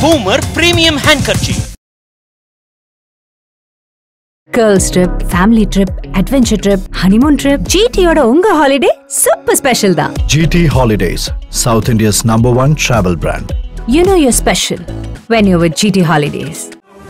Boomer Premium Handkerchief. Girls trip family trip adventure trip honeymoon trip ஜிடியோட உங்க holiday super special தான் GT Holidays, South India's number one travel brand. You know your special when you with GT holidays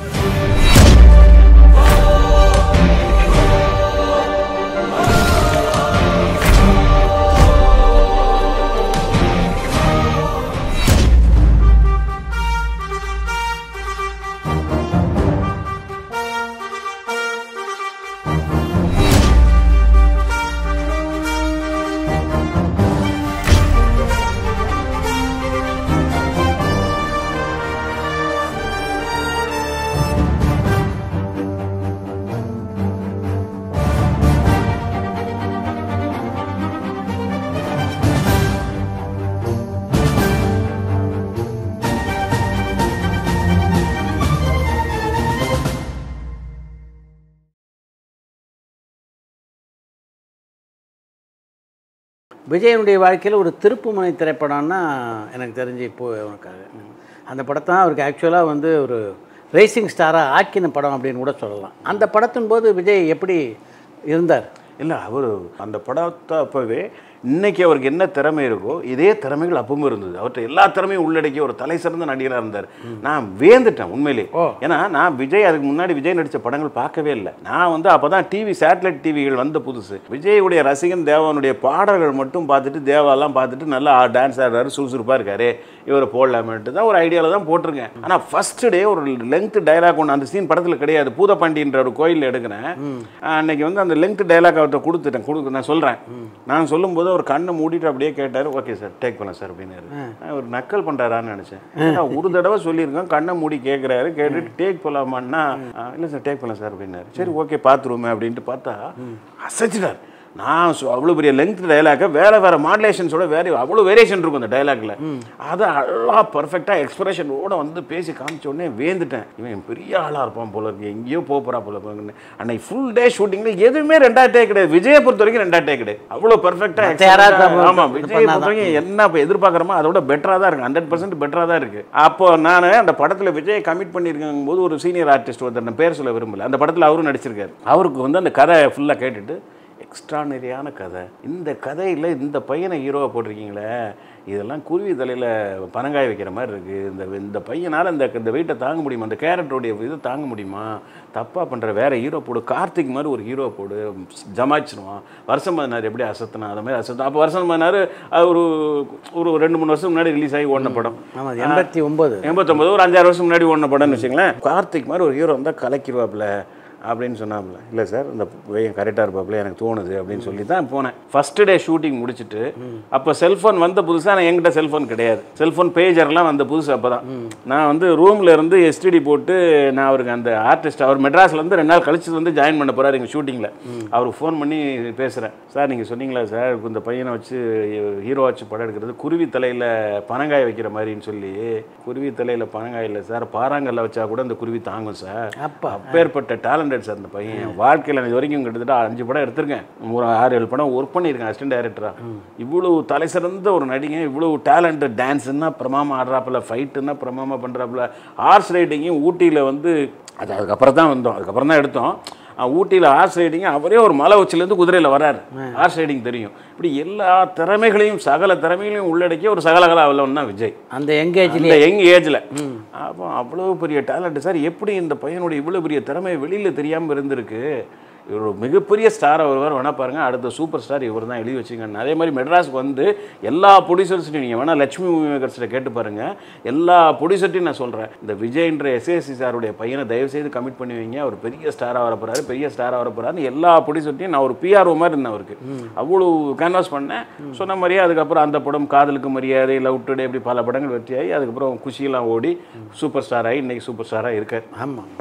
விஜயனுடைய வாழ்க்கையில் ஒரு திருப்புமுனை திரைப்படம்னா எனக்கு தெரிஞ்சு இப்போ உனக்காக அந்த படத்தை தான் அவருக்கு ஆக்சுவலாக வந்து ஒரு ரேசிங் ஸ்டாராக ஆக்கின படம் அப்படின்னு கூட சொல்லலாம் அந்த படத்தின் போது விஜய் எப்படி இருந்தார் இல்லை அவர் அந்த படத்தை அப்போவே இன்னைக்கு அவருக்கு என்ன திறமை இருக்கோ இதே திறமைகள் அப்பவும் இருந்தது அவர்கிட்ட எல்லா திறமையும் உள்ளடக்கிய ஒரு தலை சிறந்த நடிகராக இருந்தார் நான் வேந்துட்டேன் உண்மையிலே ஏன்னா நான் விஜய் அதுக்கு முன்னாடி விஜய் நடித்த படங்கள் பார்க்கவே இல்லை நான் வந்து அப்போ தான் டிவி சேட்டலைட் டிவிகள் வந்த புதுசு விஜயுடைய ரசிகன் தேவானுடைய பாடல்கள் மட்டும் பார்த்துட்டு தேவாலாம் பார்த்துட்டு நல்லா டான்ஸ் ஆடுறாரு சுறுசுறுப்பாக இருக்காரு இவரை போடலாமேன்ட்டு தான் ஒரு ஐடியாவில் தான் போட்டிருக்கேன் ஆனால் ஃபர்ஸ்ட் டே ஒரு லெங்க் டைலாக் ஒன்று அந்த சீன் படத்தில் கிடையாது பூதப்பாண்டின்ற ஒரு கோயிலில் எடுக்கிறேன் அன்னைக்கு வந்து அந்த லெங்க் டைலாக் அவர்கிட்ட கொடுத்துட்டேன் கொடுக்க நான் சொல்கிறேன் நான் சொல்லும்போது அவர் கண்ணை மூடிட்டு அப்படியே கேட்டார் ஓகே சார் டேக் பண்ணலாம் சார் அப்படின்னாரு நான் ஒரு நக்கல் பண்ணுறாரான்னு நினச்சேன் ஏன்னா ஒரு தடவை சொல்லியிருக்கேன் கண்ணை மூடி கேட்குறாரு கேட்டுட்டு டேக் போகலாமான்னா இல்லை சார் டேக் பண்ணலாம் சார் அப்படின்னாரு சரி ஓகே பார்த்துருவோமே அப்படின்ட்டு பார்த்தா அசைச்சிட்டார் நான் சொ- அவ்வளோ பெரிய லெங்க் டைலாக வேற வேற மாடுலேஷன்ஸோட வேற அவ்வளோ வேரியேஷன் இருக்கும் அந்த டைலாக்ல அதை அழகா பர்ஃபெக்டாக எக்ஸ்பிரஷனோட வந்து பேசி காமிச்ச உடனே வேந்துட்டேன் இவன் பெரிய ஆளாக இருப்பான் போல இருக்கு எங்கேயோ போக போறா போல இருக்குன்னு. அன்னைக்கு ஃபுல் டே ஷூட்டிங்ல எதுவுமே ரெண்டாவது டே கிடையாது விஜயை பொறுத்த வரைக்கும் ரெண்டாவது டே கிடையாது அவ்வளோ மத்த பர்ஃபெக்டாக யாராவது நம்ம ஆமா இது விஜயை பொறுத்த பண்ணாதான். வரைக்கும் என்ன இப்போ எதிர்பார்க்குறோமோ அதோட பெட்டராக தான் இருக்கு ஹண்ட்ரட் பர்சன்ட் பெட்டராக தான் இருக்கு அப்போ நான் அந்த படத்தில் விஜய் கமிட் பண்ணியிருக்கும் போது ஒரு சீனியர் ஆர்டிஸ்ட் ஒருத்தர் நான் பேர் சொல்ல விரும்பல அந்த படத்தில் அவரும் நடிச்சிருக்காரு அவருக்கு வந்து அந்த கதை ஃபுல்லாக கேட்டுட்டு எக்ஸ்ட்ரானரியான கதை இந்த கதையில் இந்த பையனை ஹீரோவை போட்டிருக்கீங்களே இதெல்லாம் குருவி தலையில் பனங்காய் வைக்கிற மாதிரி இருக்குது இந்த இந்த பையனால் இந்த இந்த வெயிட்டை தாங்க முடியுமா அந்த கேரக்டருடைய இது தாங்க முடியுமா தப்பாக பண்ணுற வேற ஹீரோ போடு கார்த்திக் மாதிரி ஒரு ஹீரோ போடு ஜமாச்சிருவான் வருஷம் பதினாறு எப்படி அசத்தினா அது மாதிரி அசத்தம் அப்போ வருஷம் பதினாறு அது ஒரு ஒரு ரெண்டு மூணு வருஷம் முன்னாடி ரிலீஸ் ஆகி ஓடின படம் ஆமாம் எண்பத்தி ஒம்பது எண்பத்தொம்பது ஒரு அஞ்சாறு வருஷம் முன்னாடி ஓடின படம்னு வச்சுங்களேன் கார்த்திக் மாதிரி ஒரு ஹீரோ வந்தால் கலக்கிடுவாப்புல அப்படின்னு சொன்னாப்புல இல்லை சார் இந்த பையன் கரெக்டாக இருப்பாப்புல எனக்கு தோணுது அப்படின்னு சொல்லி தான் போனேன் ஃபஸ்ட்டு டே ஷூட்டிங் முடிச்சுட்டு அப்போ செல்ஃபோன் வந்த புதுசாக நான் என்கிட்ட செல்ஃபோன் கிடையாது செல்ஃபோன் பேஜர்லாம் வந்த புதுசு அப்போ தான் நான் வந்து ரூமில் இருந்து எஸ்டிடி போட்டு நான் அவருக்கு அந்த ஆர்டிஸ்ட் அவர் மெட்ராஸ்ல இருந்து ரெண்டு நாள் கழிச்சு வந்து ஜாயின் பண்ண போகிறாரு எங்கள் ஷூட்டிங்கில் அவருக்கு ஃபோன் பண்ணி பேசுகிறேன் சார் நீங்கள் சொன்னீங்களா சார் இந்த பையனை வச்சு ஹீரோ வச்சு படம் எடுக்கிறது குருவி தலையில் பனங்காய் வைக்கிற மாதிரின்னு சொல்லி குருவி தலையில் பனங்காய் இல்லை சார் பாறாங்கல்ல வச்சா கூட இந்த குருவி தாங்கும் சார் அப்பா. அப்பேற்பட்ட டேலண்டட் சார் அந்த பையன் வாழ்க்கையில் நான் இது வரைக்கும் கிட்டத்தட்ட அஞ்சு படம் எடுத்திருக்கேன் ஒரு ஆறு ஏழு படம் ஒர்க் பண்ணியிருக்கேன் அசிஸ்டன்ட் டைரக்டரா இவ்வளவு தலை சிறந்த ஒரு நடிகை இவ்வளவு டேலண்ட் டான்ஸ்னா பிரமாமா ஆடுறாப்புல ஃபைட்டுன்னா பிரமாமா பண்ணுறாப்புல ஹார்ஸ் ரைடிங்கும் ஊட்டியில் வந்து அது அதுக்கப்புறம் தான் வந்தோம் அதுக்கப்புறம் தான் எடுத்தோம் அஹ் ஊட்டியில் ஹார்ஸ் ரைடிங் அவரே ஒரு மலை உச்சிலேருந்து குதிரையில் வராரு ஹார்ஸ் ரைடிங் தெரியும் இப்படி எல்லா திறமைகளையும் சகல திறமைகளையும் உள்ளடக்கிய ஒரு சகலகலா வல்லவன் தான் விஜய் அந்த எங்கேஜ்லேயே இந்த யங் ஏஜில் அப்போ அவ்வளோ பெரிய டேலண்ட் சார் எப்படி இந்த பையனுடைய இவ்வளோ பெரிய திறமை வெளியில் தெரியாமல் இருந்திருக்கு இவர் ஒரு மிகப்பெரிய ஸ்டார் வருவார் வேணா பாருங்க அடுத்த சூப்பர் ஸ்டார் இவர் தான் எழுதி வச்சுக்கணும் அதே மாதிரி மெட்ராஸ்க்கு வந்து எல்லா ப்ரொடியூசர்ஸ்ட்டையும் நீங்கள் வேணால் லட்சுமி மூவி மேக்கர்ஸ்கிட்ட கேட்டு பாருங்க எல்லா ப்ரொடியூசர்ட்டையும் நான் சொல்கிறேன் இந்த விஜய்ன்ற எஸ்ஏஎஸ்சி சாருடைய பையனை தயவு செய்து கமிட் பண்ணி வைங்க அவர் பெரிய ஸ்டாராக வர போறாரு பெரிய ஸ்டாராக வர போறாருன்னு எல்லா ப்ரொடியூசர்ட்டையும் நான் ஒரு பிஆர்ஓ மாதிரி இருந்தேன் அவருக்கு அவ்வளோ கேன்வாஸ் பண்ணேன் சொன்ன மாதிரியே அதுக்கப்புறம் அந்த படம் காதலுக்கு மரியாதை லவ் டுடே இப்படி பல படங்கள் வெற்றியாகி அதுக்கப்புறம் குஷியெல்லாம் ஓடி சூப்பர் ஸ்டார் ஆகி இன்னைக்கு சூப்பர் ஸ்டாராக இருக்கார் ஆமாம்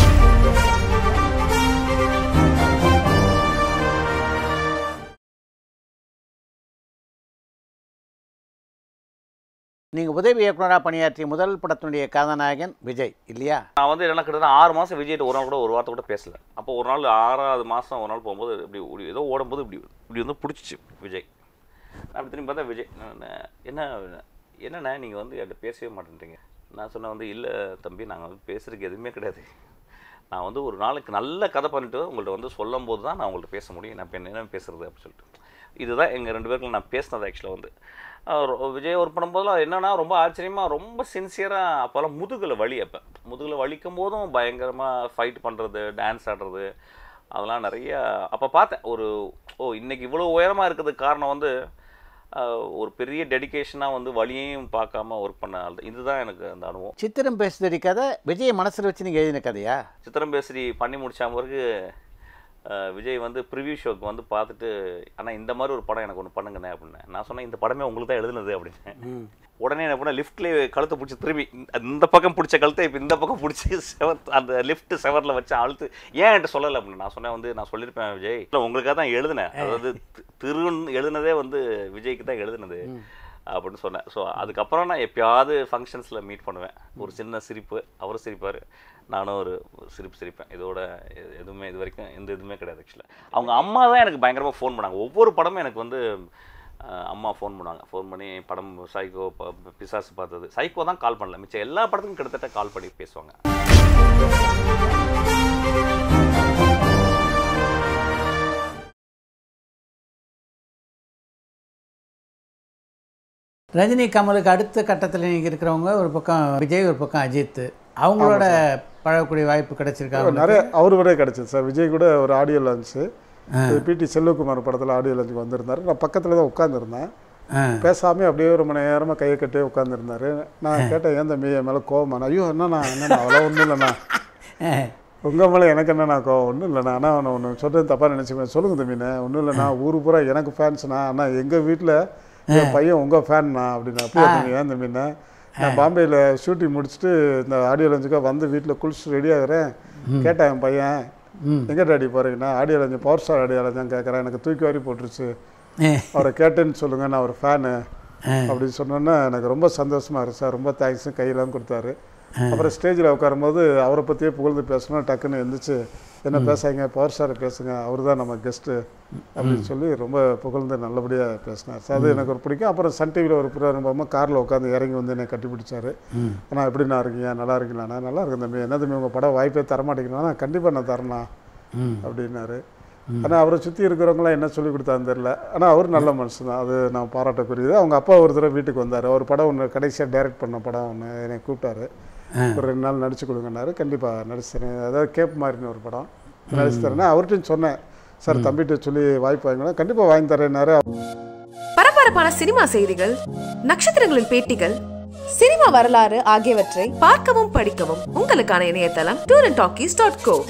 நீங்கள் உதவி இயக்குனராக பணியாற்றிய முதல் படத்தினுடைய கதாநாயகன் விஜய் இல்லையா நான் வந்து என்ன கிட்டத்தட்ட ஆறு மாதம் விஜய்கிட்ட ஒரு நாள் கூட ஒரு வார்த்தை கூட பேசல அப்போ ஒரு நாள் ஆறாவது மாதம் ஒரு நாள் போகும்போது இப்படி இப்படி ஏதோ ஓடும்போது இப்படி இப்படி வந்து பிடிச்சிச்சு விஜய் நான் அப்படி திரும்பி பார்த்தா விஜய் நான் என்ன என்னண்ணே நீங்கள் வந்து என்கிட்ட பேசவே மாட்டேன்றீங்க நான் சொன்னேன் வந்து இல்லை தம்பி நாங்கள் வந்து பேசுறதுக்கு எதுவுமே கிடையாது நான் வந்து ஒரு நாளைக்கு நல்ல கதை பண்ணிட்டு உங்கள்ட்ட வந்து சொல்லும் போது தான் நான் உங்கள்ட்ட பேச முடியும் நான் இப்போ என்ன பேசுறது அப்படின்னு சொல்லிட்டு இதுதான் எங்கள் ரெண்டு பேருக்குள்ள நான் பேசினது ஆக்சுவலாக வந்து அவர் விஜய் ஒர்க் பண்ணும்போதெல்லாம் என்னன்னா ரொம்ப ஆச்சரியமாக ரொம்ப சின்சியராக அப்போல்லாம் முதுகில் வலி அப்போ முதுகில் வலிக்கும் போதும் பயங்கரமாக ஃபைட் பண்ணுறது டான்ஸ் ஆடுறது அதெல்லாம் நிறைய அப்போ பார்த்தேன் ஒரு ஓ இன்னைக்கு இவ்வளோ உயரமாக இருக்கிறதுக்கு காரணம் வந்து ஆஹ், ஒரு பெரிய டெடிகேஷனாக வந்து வழியையும் பார்க்காம ஒர்க் பண்ண ஆள் தான். இதுதான் எனக்கு அந்த அனுபவம் சித்திரம் பேசுதடி கதை விஜயை மனசில் வச்சு நீங்கள் எழுதின கதையா சித்திரம் பேசுறி பண்ணி முடிச்ச பிறகு ஆஹ், விஜய் வந்து ப்ரிவ்யூ ஷோக்கு வந்து பார்த்துட்டு ஆனால் இந்த மாதிரி ஒரு படம் எனக்கு ஒன்று பண்ணுங்கண்ணே அப்படின்னேன் நான் சொன்னேன் இந்த படமே உங்களுக்கு தான் எழுதுனது அப்படின்னு உடனே என்ன பண்ண லிஃப்ட்லேயே கழுத்தை பிடிச்சி திரும்பி இந்த- இந்த பக்கம் பிடிச்ச கழுத்தை இப்போ இந்த பக்கம் பிடிச்சி செவர் அந்த லிஃப்ட் செவரில் வச்சு அழுத்து ஏன் என்கிட்ட சொல்லலை அப்படின்னு நான் சொன்னேன் வந்து நான் சொல்லியிருப்பேன் விஜய் இல்லை உங்களுக்காக தான் எழுதினேன் அதாவது தி- திருன்னு எழுதுனதே வந்து விஜய்க்கு தான் எழுதுனது அப்படின்னு சொன்னேன் ஸோ அதுக்கப்புறம் நான் எப்பயாவது ஃபங்க்ஷன்ஸில் மீட் பண்ணுவேன் ஒரு சின்ன சிரிப்பு அவரும் சிரிப்பார் நானும் ஒரு சிரிப்பு சிரிப்பேன் இதோட எ- எதுவுமே இது வரைக்கும் எந்த இதுவுமே கிடையாது ஆக்சுவலாக அவங்க அம்மா தான் எனக்கு பயங்கரமாக ஃபோன் பண்ணாங்க ஒவ்வொரு படமும் எனக்கு வந்து அஹ், அம்மா ஃபோன் பண்ணாங்க ஃபோன் பண்ணி படம் சைக்கோ ப- பிசாசு பார்த்தது சைக்கோ தான் கால் பண்ணல மிச்சம் எல்லா படத்துக்கும் கிட்டத்தட்ட கால் பண்ணி பேசுவாங்க ரஜினி கமலுக்கு அடுத்த கட்டத்தில் நீங்கள் இருக்கிறவங்க ஒரு பக்கம் விஜய் ஒரு பக்கம் அஜித் அவங்களோட பழகக்கூடிய வாய்ப்பு கிடைச்சிருக்கா உங்களுக்கு? நிறைய அவர் கூட கிடச்சிது சார் விஜய் கூட ஒரு ஆடியோ லான்ச்சு பிடி செல்வகுமார் படத்தில் ஆடியோ லான்ச்சுக்கு வந்திருந்தாரு நான் பக்கத்தில் தான் உட்காந்துருந்தேன் ஆ. பேசாமல் அப்படியே ஒரு மணி நேரமாக கையை கட்டியே உட்காந்துருந்தாரு நான் கேட்டேன் ஏன் தம்பி என் மேலே கோவமான ஐயோ என்னண்ணா என்னண்ணா அதெல்லாம் ஒன்றும் இல்லைண்ணா உங்கள் மேலே எனக்கு என்னண்ணா கோவம் ஒன்றும் இல்லைண்ணா ஆனால் நான் ஒன்று சொல்கிறது தப்பாக நினச்சிப்பேன் சொல்லுங்க தம்பிண்ணே ஒன்றும் இல்லைண்ணா ஊர் பூரா எனக்கு ஃபேன்ஸ்ண்ணா ஆனால் எங்கள் வீட்டில் என் பையன் உங்கள் ஃபேன்ண்ணா அப்படின்னா அப்படியே தம்பி ஏன் தம்பிண்ணே நான் பாம்பேயில் ஷூட்டிங் முடிச்சுட்டு இந்த ஆடியோ லஞ்சுக்காக வந்து வீட்டில் குளிச்சுட்டு ரெடி ஆகிறேன் கேட்டேன் என் பையன் எங்கே டாடி போகிறீங்கன்னா audio launch power star audio லஞ்சம் கேட்குறேன் எனக்கு தூக்கி வாரி போட்டுருச்சு அவரை கேட்டேன்னு சொல்லுங்க நான் ஒரு ஃபேனு அப்படின்னு சொன்னோன்னே எனக்கு ரொம்ப சந்தோஷமா இருக்கு சார் ரொம்ப தேங்க்ஸ் கையெல்லாம் கொடுத்தாரு அப்புறம் ஸ்டேஜில் உட்காரும்போது அவரை பற்றியே புகழ்ந்து பேசணும் டக்குன்னு எழுந்திரிச்சு என்ன பேசாங்க பவர் ஸ்டாரை பேசுங்க அவர் தான் நம்ம கெஸ்ட்டு அப்படின்னு சொல்லி ரொம்ப புகழ்ந்து நல்லபடியாக பேசினார் சார் அது எனக்கு ஒரு பிடிக்கும் அப்புறம் சன் டிவியில் ஒரு புறாரம்பமாக காரில் உட்காந்து இறங்கி வந்து என்னை கட்டி பிடிச்சாரு ஆனால் எப்படிண்ணா இருக்கீங்க நல்லா இருக்கீங்களாண்ணா நல்லா இருக்கேன் தம்பி என்ன தம்பி உங்கள் படம் வாய்ப்பே தரமாட்டேங்கிறா கண்டிப்பாக நான் தரேண்ணா அப்படின்னாரு ஆனால் அவரை சுற்றி இருக்கிறவங்களாம் என்ன சொல்லி கொடுத்தான்னு தெரில ஆனால் அவர் நல்ல மனுஷன் தான் அது நான் பாராட்டக்கூடியது அவங்க அப்பா ஒரு தடவை வீட்டுக்கு வந்தார் ஒரு படம் ஒன்று கடைசியாக டைரக்ட் பண்ண படம் ஒன்று என்னை கூப்பிட்டாரு ஒரு ரெண்டு நாள் நடிச்சு கொடுங்கன்னாரு கண்டிப்பாக நடிச்சுறேன் அதாவது கேப் மாதிரின்னு ஒரு படம் நடிச்சு தரேன்னா அவர்கிட்டையும் சொன்னேன் சார் தம்பிகிட்ட சொல்லி வாய்ப்பு வாங்கினா கண்டிப்பாக வாங்கி தரேன்னாரு பரபரப்பான சினிமா செய்திகள் நட்சத்திரங்களின் பேட்டிகள் சினிமா வரலாறு ஆகியவற்றை பார்க்கவும் படிக்கவும் உங்களுக்கான இணையதளம் tour and talkies dot go